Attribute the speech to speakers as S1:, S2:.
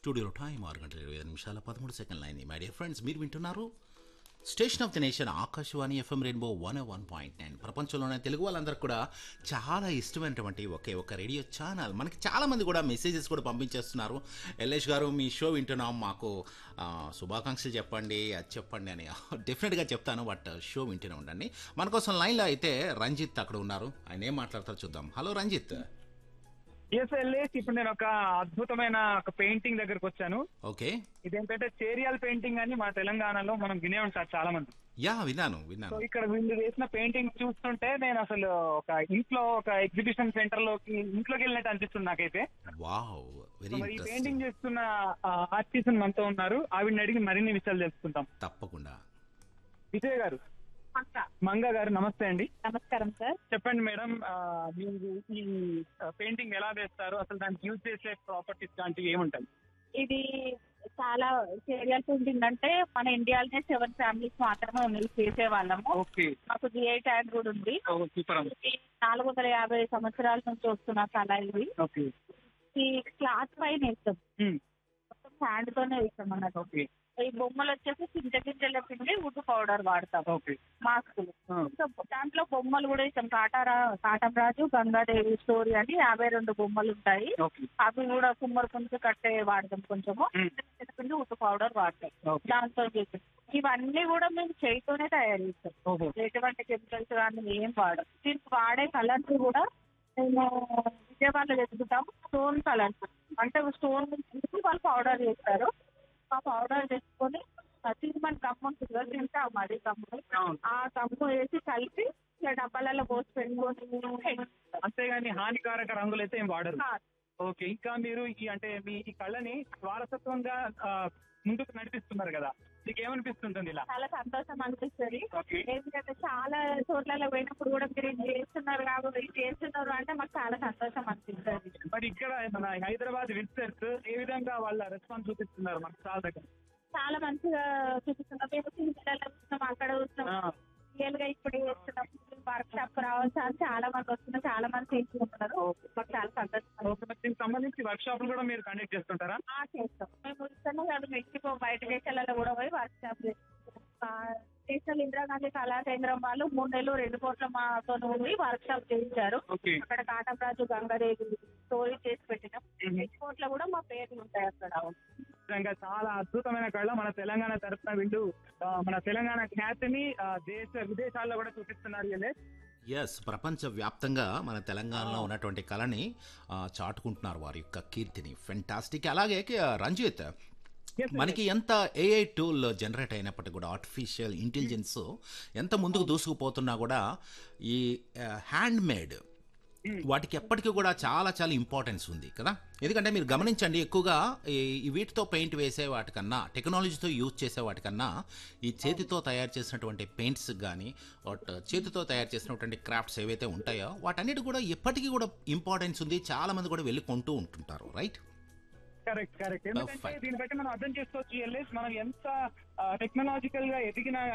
S1: స్టూడియోలో టైం ఆరు గంటల ఇరవై ఐదు నిమిషాల పదమూడు సెకండ్లు అయింది మై డియర్ ఫ్రెండ్స్ మీరు వింటున్నారు station of the nation Akashvani FM rainbow one one point nine ప్రపంచంలోనే తెలుగు వాళ్ళందరికీ కూడా చాలా ఇష్టమైనటువంటి ఒకే ఒక రేడియో ఛానల్ మనకి చాలా మంది కూడా మెసేజెస్ కూడా పంపించేస్తున్నారు ఎల్లేష్ గారు మీ షో వింటున్నాం మాకు ఆ, శుభాకాంక్షలు చెప్పండి అది చెప్పండి అని డెఫినెట్గా చెప్తాను బట్ షో వింటూనే ఉండండి మన కోసం లైన్లో అయితే రంజిత్ అక్కడ ఉన్నారు ఆయన ఏం మాట్లాడతారో చూద్దాం హలో రంజిత్
S2: ఎస్ ఎల్లేసి ఇప్పుడు నేను ఒక అద్భుతమైన ఒక పెయింటింగ్ దగ్గరకు వచ్చాను
S1: ఓకే
S2: ఇదేంటంటే చేరియాల్ పెయింటింగ్ అని మన తెలంగాణలో మనం వినే ఉంటారు చాలా మంది
S1: యా విన్నాను
S2: సో
S1: విన్నాను
S2: ఇక్కడ వీళ్ళు వేసిన పెయింటింగ్ చూస్తుంటే నేను అసలు ఒక ఇంట్లో ఒక ఎగ్జిబిషన్ సెంటర్ లోకి ఇంట్లోకి వెళ్ళినట్టు అనిపిస్తుంది నాకైతే
S1: వావ్ వెరీ
S2: మరి ఈ
S1: ఇంట్రెస్టింగ్
S2: పెయింటింగ్ చేస్తున్న ఆర్టిస్ట్ మనతో ఉన్నారు ఆవిడని అడిగి మరిన్ని విషయాలు తెలుసుకుంటాం
S1: తప్పకుండా
S2: విజయ్ గారు మంగ గారు నమస్తే అండి
S3: నమస్కారం సార్
S2: చెప్పండి మేడం ఆ, మీరు ఈ పెయింటింగ్ ఎలా వేస్తారు అసలు దానికి యూజ్ చేసే ప్రాపర్టీస్ లాంటివి ఏముంటాయి
S3: ఇది చాలా సీరియల్ పెయింటింగ్ అంటే మన ఇండియాలోనే సెవెన్ ఫ్యామిలీస్ మాత్రమే ఉన్నాయి చేసే వాళ్ళము
S2: ఓకే
S3: మాకు జిఐ ట్యాగ్ కూడా ఉంది
S2: సూపర్
S3: ఇది నాలుగు వందల యాభై సంవత్సరాల నుంచి వస్తున్న కళ ఇది
S2: ఓకే
S3: ఈ క్లాత్ పైన వేస్తాం మొత్తం హ్యాండ్ తోనే వేస్తాం అన్నట్టు
S2: ఓకే
S3: ఈ బొమ్మలు వచ్చేసి చింత గింజల పిండి వుడ్ పౌడర్ వాడతాం
S2: ఓకే
S3: మాస్కులు సో దాంట్లో బొమ్మలు కూడా ఇస్తాం కాటారా కాటంరాజు గంగాదేవి స్టోరీ అని యాభై రెండు బొమ్మలు ఉంటాయి
S2: ఓకే
S3: అవి కూడా కుమ్మరి పుంజు కట్టే వాడతాం కొంచెము
S2: మ్మ్.
S3: పిండి ఉప్పు పౌడర్ వాడతాం
S2: ఓకే
S3: దాంతో చేస్తాం ఇవన్నీ కూడా మేము చేయితోనే తయారు చేస్తాం
S2: ఓహో
S3: ఎటువంటి కెమికల్స్ కానీ ఏం వాడం దీనికి వాడే కలర్స్ కూడా మేము విజయవాడలో వెతుకుతాం స్టోన్ కలర్స్ అంటే స్టోన్ నుంచి వాళ్ళు పౌడర్ చేస్తారు ఆ పౌడర్ తెచ్చుకొని తిరుమల కమ్ము ఉంటుంది కదా తింటాం అది కమ్ము
S2: అవును.
S3: ఆ కమ్ము వేసి కలిపి ఇలా డబ్బాలలో పోసి పెట్టుకొని
S2: అంతేగాని హానికారక రంగులు అయితే ఏం వాడరు
S3: కాదు.
S2: ఓకే ఇంకా మీరు ఈ అంటే మీ ఈ కళని వారసత్వంగా ఆ, ముందుకు నడిపిస్తున్నారు కదా మీకు ఏమనిపిస్తుంటుంది ఇలా
S3: చాలా సంతోషం అనిపిస్తుంది
S2: ఓకే
S3: ఎందుకంటే చాలా చోట్లలో పోయినప్పుడు కూడా మీరు ఇది చేస్తున్నారు కాబట్టి ఇది చేస్తున్నారు అంటే మాకు చాలా సంతోషం అనిపిస్తుంది
S2: మరి ఇక్కడ మన హైదరాబాద్ విజిటర్స్ ఏ విధంగా వాళ్ళ రెస్పాన్స్ చూపిస్తున్నారు మనకు చాలా దగ్గర
S3: చాలా మంచిగా చూపిస్తున్నాం మేము సినిమాలలో చూస్తున్నాం అక్కడ చూస్తున్నాం
S2: ఆ,
S3: రియల్ గా ఇప్పుడు చేస్తున్నాం వర్క్ షాప్ రావచ్చు అని చాలా మంది వస్తున్నారు చాలా మంది తీసుకుంటున్నారు మాకు చాలా సంతోషం
S2: ఓకే మరి దీనికి సంబంధించి వర్క్ షాపులు కూడా మీరు కండక్ట్ చేస్తుంటారా
S3: ఆ, చేస్తాం మేము ఇస్తున్నాం కాదు మెక్సికో బయట దేశాలలో కూడా పోయి వర్క్ షాప్ నేషనల్ ఇందిరాగాంధీ కళా కేంద్రం వాళ్ళు మూడు నెలలు రెండు కోట్ల మాతో ఉండి వర్క్ షాప్ చేయించారు
S2: ఓకే
S3: అక్కడ కాటంరాజు గంగాదేవి స్టోరీ చేసి పెట్టినాం
S2: మ్మ్.
S3: ఎక్స్పోర్ట్ కూడా మా పేర్లు ఉంటాయి అక్కడ
S2: నిజంగా చాలా అద్భుతమైన కళ మన తెలంగాణ తరఫున వీళ్ళు ఆ, మన తెలంగాణ ఖ్యాతిని ఆ, దేశ విదేశాల్లో కూడా చూపిస్తున్నారు వీళ్ళే
S1: ఎస్ ప్రపంచ వ్యాప్తంగా మన తెలంగాణలో ఉన్నటువంటి కళని ఆ, చాటుకుంటున్నారు వారి యొక్క కీర్తిని ఫెంటాస్టిక్ అలాగే కి- రంజిత్
S2: Yes, sir.
S1: మనకి ఎంత ఏఐ టూల్ జనరేట్ అయినప్పటికీ కూడా ఆర్టిఫిషియల్ ఇంటెలిజెన్స్ ఎంత ముందుకు దూసుకుపోతున్నా కూడా ఈ హ్యాండ్ మేడ్ వాటికి ఎప్పటికీ కూడా చాలా చాలా ఇంపార్టెన్స్ ఉంది కదా ఎందుకంటే మీరు గమనించండి ఎక్కువగా ఈ ఈ వీటితో పెయింట్ వేసే వాటికన్నా టెక్నాలజీతో యూజ్ చేసే వాటికన్నా ఈ చేతితో తయారు చేసినటువంటి పెయింట్స్ కానీ వాట్ చేతితో తయారు చేసినటువంటి క్రాఫ్ట్స్ ఏవైతే ఉంటాయో వాటన్నిటి కూడా ఎప్పటికీ కూడా ఇంపార్టెన్స్ ఉంది చాలా మంది కూడా వెళ్ళి కొంటూ ఉంటుంటారు రైట్
S2: కరెక్ట్ కరెక్ట్ ఎందుకంటే
S1: Perfect.
S2: దీన్ని బట్టి మనం అర్థం చేసుకోవచ్చు ఎల్ఎస్ మనం ఎంత టెక్నాలజికల్ గా ఎదిగినా